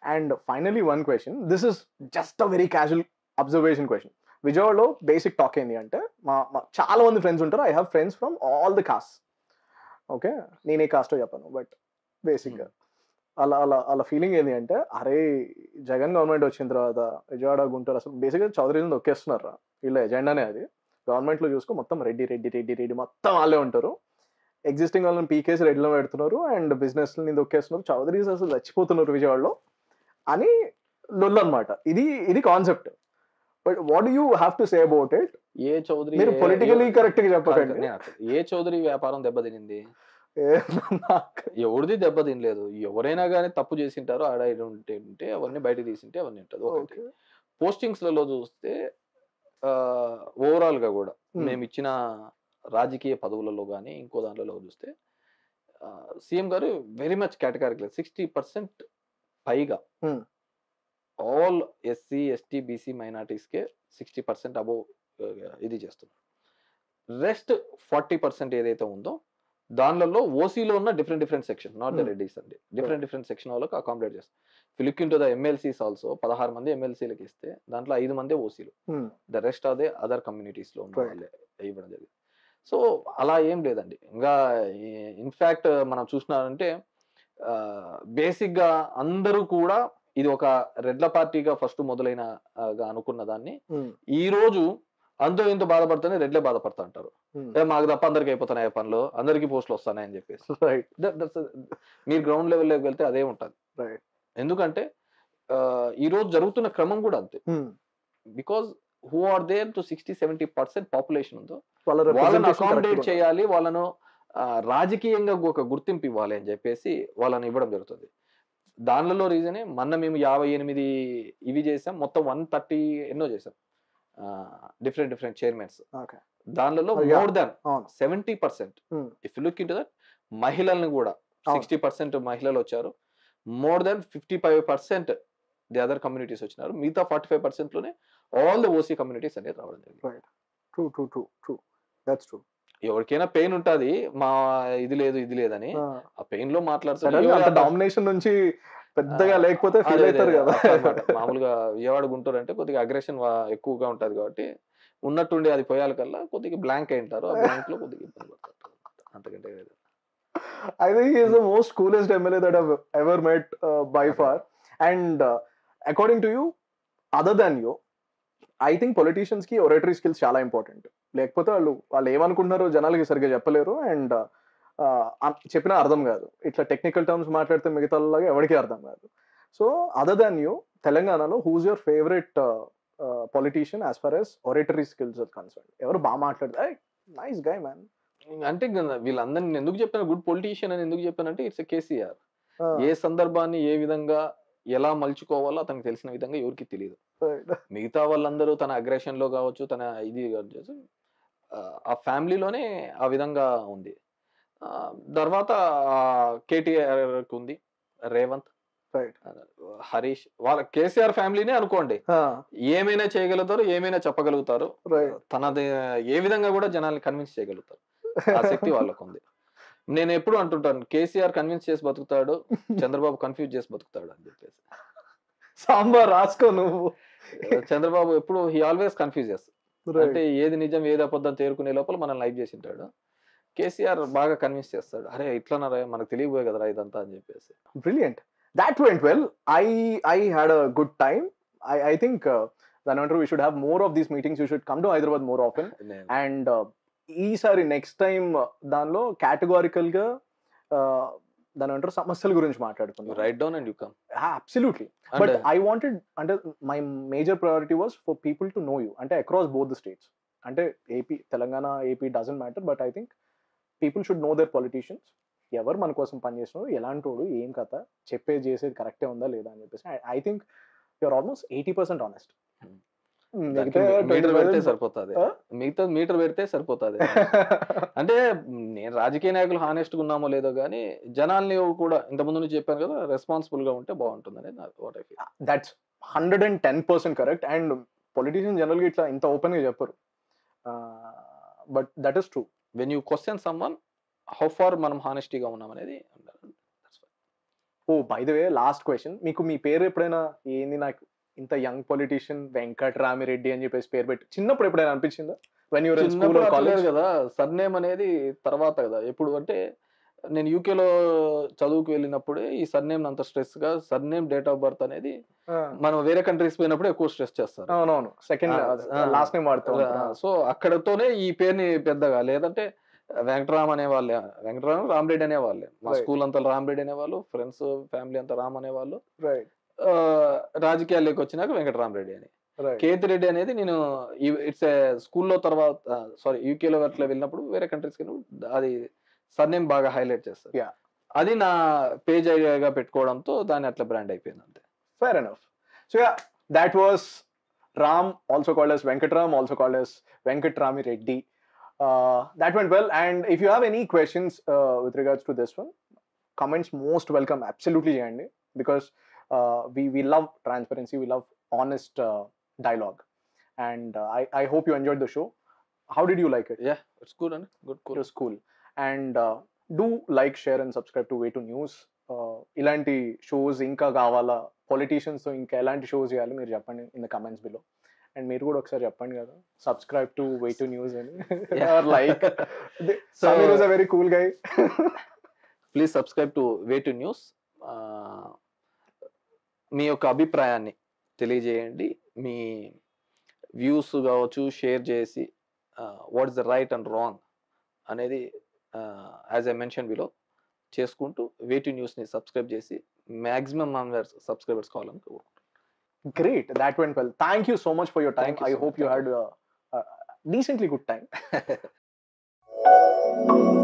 And finally one question this is just a very casual observation question విజయవాడలో basic talk ఏంటి అంటే మా మా చాలా మంది ఫ్రెండ్స్ ఉంటారు I have friends from all the caste okay నేనే కాస్టో చెప్పాను బట్ బేసిక్గా అలా అలా అలా ఫీలింగ్ ఏంటి అంటే అరే జగన్ గవర్నమెంట్ వచ్చిన తర్వాత విజయవాడ గుంటూరు అసలు బేసిక్గా చౌదరీని నొక్కేస్తున్నారు వీళ్ళ ఎజెండానే అది గవర్నమెంట్లో చూసుకో మొత్తం రెడ్డి రెడ్డి రెడ్డి రెడ్డి మొత్తం వాళ్ళే ఉంటారు ఎగ్జిస్టింగ్ వాళ్ళని పీకేసి రెడ్డిలో పెడుతున్నారు అండ్ బిజినెస్ని దొక్కేస్తున్నారు చౌదరీస్ అసలు చచ్చిపోతున్నారు విజయవాడలో అని లొల్లు అనమాట ఇది ఇది concept but what you have to say about it ఏ చౌదరి మీరు ఏ- పొలిటికలీ ఏ- కరెక్ట్ గా కాదు, చెప్పకండి నేను అసలు ఏ చౌదరి వ్యాపారం దెబ్బతినింది ఏ నాకు- ఎవరిది దెబ్బతినలేదు ఎవరైనా కానీ తప్పు చేసింటారో ఆడ ఈడ ఉంటే ఉంటే అవన్నీ బయట తీసింటే అవన్నీ ఉంటుంది ఒకటి Okay. పోస్టింగ్స్ లలో చూస్తే ఓవరాల్ గా కూడా Hmm. మేము ఇచ్చిన రాజకీయ పదవులలో కానీ ఇంకో దాంట్లో చూస్తే సీఎం గారు very much categorical sixty percent పైగా Hmm. All SC ST BC మైనార్టీస్కే సిక్స్టీ పర్సెంట్ అబోవ్ ఇది చేస్తున్నారు రెస్ట్ ఫార్టీ పర్సెంట్ ఏదైతే ఉందో దానిలలో ఓసీలో ఉన్న different different section not the Hmm. Reddys అండి డిఫరెంట్ డిఫరెంట్ సెక్షన్ వాళ్ళకి అకామిడేట్ చేస్తారు look in to the MLCs also పదహారు మంది ఎమ్మెల్సీలకు ఇస్తే దాంట్లో ఐదు మంది ఓసీలు Hmm. The rest of the other communities లో ఉన్న Right. వాళ్ళే ఇవ్వడం జరిగింది సో అలా ఏం లేదండి ఇంకా ఇన్ఫాక్ట్ మనం చూసినారంటే బేసిక్ గా అందరూ కూడా ఇది ఒక రెడ్ల పార్టీగా ఫస్ట్ మొదలైన ఆ, గా అనుకున్న దాన్ని Hmm. ఈ రోజు అంతో ఇంత బాధపడుతూనే రెడ్లే బాధపడతా అంటారు Hmm. ఏ, మాకు తప్ప అందరికి అయిపోతున్నాయి పనులు అందరికి పోస్టులు వస్తున్నాయని చెప్పేసి రైట్ That- that's a- మీరు గ్రౌండ్ లెవెల్లోకి వెళ్తే అదే ఉంటుంది రైట్ ఎందుకంటే ఆ, ఈ రోజు జరుగుతున్న క్రమం కూడా అంతే because who are there to sixty seventy percent population ఉందో వాళ్ళ వాళ్ళని representation అకామిడేట్ correct గా చేయాలి వాళ్ళను ఆ, రాజకీయంగా ఒక గుర్తింపు ఇవ్వాలి అని చెప్పేసి వాళ్ళని ఇవ్వడం జరుగుతుంది దానిలో రీజనే మొన్న మేము యాభై ఎనిమిది ఇవి చేసాం మొత్తం వన్ థర్టీ ఎన్నో చేసాం డిఫరెంట్ డిఫరెంట్ చైర్మన్స్ Okay. దానిలో Oh, yeah. మోర్ దాన్ అవును. Seventy percent Hmm. If look in that మహిళల్ని కూడా అవును. సిక్స్టీ పర్సెంట్ మహిళలు వచ్చారు more than fifty five percent the other communities వచ్చినారు మిగతా ఫార్టీ ఫైవ్ పర్సెంట్ లోనే ఆల్ ద ఓసీ కమ్యూనిటీస్ అనేది రావడం జరిగింది true true true true that's true ఎవరికైనా పెయిన్ ఉంటది మా ఇది లేదు ఇది లేదని ఆ పెయిన్ లో మాట్లాడతారు సడన్ అంత ఎవరు- డామినేషన్ నుంచి పెద్దగా ఆ, లేకపోతే అదే, ఫీల్ అదే, అవుతారు కదా అట్లా అన్నమాట. మామూలుగా విజయవాడ గుంటూరు అంటే కొద్దిగా అగ్రెషన్ ఎక్కువగా ఉంటది కాబట్టి ఉన్నట్టుండి అది పోయాలి కల్లా కొద్దిగా బ్లాంక్ అయింటారు ఆ బ్లాంక్ లో కొద్దిగా ఇబ్బంది పడతారు అంతకంటే లేదు. I think he is the most coolest MLA that I've ever met uh, by Okay. far. And uh, according to you, other than you, I think politicians కి ఒరేటరీ స్కిల్స్ చాలా important లేకపోతే వాళ్ళు వాళ్ళు ఏమనుకుంటున్నారో జనాలకి సరిగ్గా చెప్పలేరు అండ్ చెప్పినా అర్థం కాదు ఇట్లా టెక్నికల్ టర్మ్స్ మాట్లాడితే మిగతా లాగా ఎవరికి అర్థం కాదు సో అదర్ దాన్ యూ తెలంగాణలో whose your favourite politician as far as oratory skills concern ఎవరు బాగా మాట్లాడతారు నైస్ గై మ్యాన్ అంటే ఇంకా వీళ్ళందరినీ నేను ఎందుకు చెప్పాను గుడ్ పొలిటీషియన్ అని ఎందుకు చెప్పానంటే ఇట్స్ కేసీఆర్ ఏ సందర్భాన్ని ఏ విధంగా ఎలా మలుచుకోవాలో అతనికి తెలిసిన విధంగా ఎవరికి తెలియదు మిగతా వాళ్ళందరూ తన అగ్రెషన్ లో కావచ్చు తన ఇది కావచ్చు ఆ, ఆ ఫ్యామిలీలోనే ఆ విధంగా ఉంది ఆ, తర్వాత కేటీఆర్ ఉంది రేవంత్ రైట్ ఆ, హరీష్ వాళ్ళ కేసీఆర్ ఫ్యామిలీనే అనుకోండి ఏమైనా చేయగలుగుతారు ఏమైనా చెప్పగలుగుతారు రైట్ తనది ఏ విధంగా కూడా జనాల్ని కన్విన్స్ చేయగలుగుతారు ఆ శక్తి వాళ్ళకు ఉంది నేను ఎప్పుడు అంటుంటాను కేసీఆర్ కన్విన్స్ చేసి బతుకుతాడు చంద్రబాబు కన్ఫ్యూజ్ చేసి బతుకుతాడు అని చెప్పేసి సాంబార్ రాసుకో నువ్వు చంద్రబాబు ఎప్పుడు హీ ఆల్వేస్ కన్ఫ్యూజ్ చేస్తాడు Right. అంటే ఏది నిజం ఏది అబద్ధం తేరుకునే లోపల మనం లైవ్ చేసి ఉంటాడు కేసీఆర్ బాగా కన్విన్స్ చేస్తాడు అరే ఇట్లన్నారా మనకు తెలియబోయే కదరా ఇదంతా అని చెప్పేసి brilliant that went well i i had a good time i i think uh, Dhanantaru, we should have more of these meetings you should come to hyderabad more often నేను- and uh, ఈసారి next time దానిలో categorical గా uh, దాని అంటారు సమస్యల గురించి మాట్లాడుకుందాం right down and you come absolutely but I wanted అంటే my major priority was for people to know you అంటే అక్రాస్ బోత్ ద స్టేట్స్ అంటే AP Telangana AP doesn't matter but I think people should know their politicians ఎవరు మన కోసం పనిచేస్తున్నారు ఎలాంటి వాడు ఏం కథ చెప్పేది చేసేది కరెక్టే ఉందా లేదా అని చెప్పేసి I think you're almost eighty percent honest meter పెడితే సరిపోతుంది మిగతా మీటర్ పెడితే సరిపోతుంది అంటే నేను రాజకీయ నాయకులు హానెస్ట్ గా ఉన్నామో లేదో కానీ జనాల్ని కూడా ఇంతకుముందు నుంచి చెప్పాను కదా రెస్పాన్సిబుల్ గా ఉంటే బాగుంటుంది అనేది what I feel that's hundred and ten percent correct and politician జనరల్గా ఇట్లా ఇంత ఓపెన్గా చెప్పరు but that is true when you question someone how far మనం హానెస్టీగా ఉన్నాం అనేది oh by the way last question మీకు మీ పేరు ఎప్పుడైనా ఏంది నాకు ఇంత యంగ్ పొలిటీషియన్ వెంకట్ రామిరెడ్డి అని చెప్పేసి పేరు పెట్టి చిన్నప్పుడు ఎప్పుడైనా అనిపించిందా వెన్ యూర్ స్కూల్ చిన్నప్పుడు అట్లా కాలేజ్ లేదు కదా సర్నేమ్ అనేది తర్వాత కదా ఎప్పుడు అంటే నేను యూకేలో చదువుకు వెళ్ళినప్పుడే ఈ సర్నేమ్ అంత స్ట్రెస్ గా సర్నేమ్ డేట్ ఆఫ్ బర్త్ అనేది మనం వేరే కంట్రీస్ పోయినప్పుడు ఎక్కువ స్ట్రెస్ చేస్తారు అవునవును సెకండ్ ఆ, ఆ. లాస్ట్ నేమ్ వాడుతూ ఉంటారు. సో అక్కడతోనే ఈ పేరుని పెద్దగా లేదంటే వెంకటరామ్ అనే వాళ్ళే వెంకటరామ్ రామరెడ్డి అనే వాళ్ళే మా Right. స్కూల్ అంతా రామరెడ్డి అనేవాళ్ళు ఫ్రెండ్స్ ఫ్యామిలీ అంతా రామ్ అనేవాళ్ళు రైట్ ఆ, రాజకీయాల్లోకి వచ్చినాక వెంకటరామరెడ్డి అని రైట్ కేతి రెడ్డి అనేది నేను ఇట్స్ స్కూల్లో తర్వాత సారీ యూకేలో అట్లా వెళ్ళినప్పుడు వేరే కంట్రీస్ కి అది సర్నేమ్ బాగా హైలైట్ చేస్తారు Yeah. అది నా పేజ్ ఐడియాగా పెట్టుకోవడంతో దాన్ని అట్లా బ్రాండ్ అయిపోయింది అంతే fair enough so yeah that was ram also called as venkatram also called as venkatrami reddy uh, that went well and if you have any questions uh, with regards to this one comments most welcome absolutely చేయండి because uh, we we love transparency we love honest uh, dialogue and uh, I, I hope you enjoyed the show how did you like it yeah it's good అండి good it was cool and uh, do like share and subscribe to way to news uh, ఇలాంటి shows ఇంకా కావాలా politicians ఇంకా ఎలాంటి shows చేయాలి మీరు చెప్పండి in the comments below and మీరు కూడా ఒకసారి చెప్పండి కదా subscribe to way to news అని Yeah. Like So- Sameer was a very cool guy please subscribe to way to news మీ యొక్క అభిప్రాయాన్ని తెలియజేయండి మీ వ్యూస్ కావచ్చు షేర్ చేసి what is the right and wrong అనేది యాజ్ ఐ మెన్షన్ బిలో చేసుకుంటూ వే టు న్యూస్ని సబ్స్క్రైబ్ చేసి మ్యాక్సిమం మెంబర్స్ సబ్స్క్రైబర్స్ కావాలని కోరుకుంటున్నాను. Great that went well thank you so much for your time Thank you I so hope much. You had decently good time